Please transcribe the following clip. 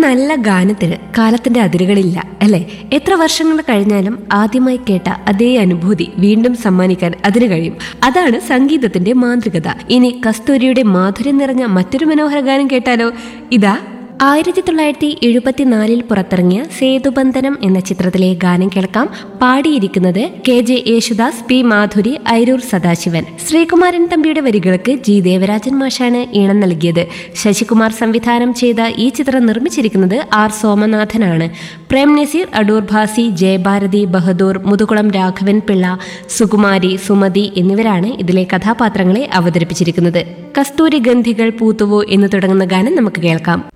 നല്ല ഗാനത്തിന് കാലത്തിന്റെ അതിരുകളില്ല അല്ലെ എത്ര വർഷങ്ങൾ കഴിഞ്ഞാലും ആദ്യമായി കേട്ട അതേ അനുഭൂതി വീണ്ടും സമ്മാനിക്കാൻ അതിന് കഴിയും അതാണ് സംഗീതത്തിന്റെ മാന്ത്രികത ഇനി കസ്തൂരിയുടെ മാധുര്യം നിറഞ്ഞ മറ്റൊരു മനോഹര ഗാനം കേട്ടാലോ ഇതാ ആയിരത്തി തൊള്ളായിരത്തി എഴുപത്തിനാലിൽ പുറത്തിറങ്ങിയ സേതുബന്ധനം എന്ന ചിത്രത്തിലെ ഗാനം കേൾക്കാം പാടിയിരിക്കുന്നത് K J Yesudas P Madhuri Airoor Sadasivan Sreekumaran തമ്പിയുടെ വരികൾക്ക് ജി ദേവരാജൻ മാഷാണ് ഈണം നൽകിയത് ശശികുമാർ സംവിധാനം ചെയ്ത ഈ ചിത്രം നിർമ്മിച്ചിരിക്കുന്നത് ആർ സോമനാഥനാണ് പ്രേം നസീർ അടൂർ ഭാസി ജയഭാരതി ബഹദൂർ മുതുകുളം രാഘവൻ പിള്ള സുകുമാരി സുമതി എന്നിവരാണ് ഇതിലെ കഥാപാത്രങ്ങളെ അവതരിപ്പിച്ചിരിക്കുന്നത് കസ്തൂരി ഗന്ധികൾ പൂത്തുവോ എന്ന് തുടങ്ങുന്ന ഗാനം നമുക്ക് കേൾക്കാം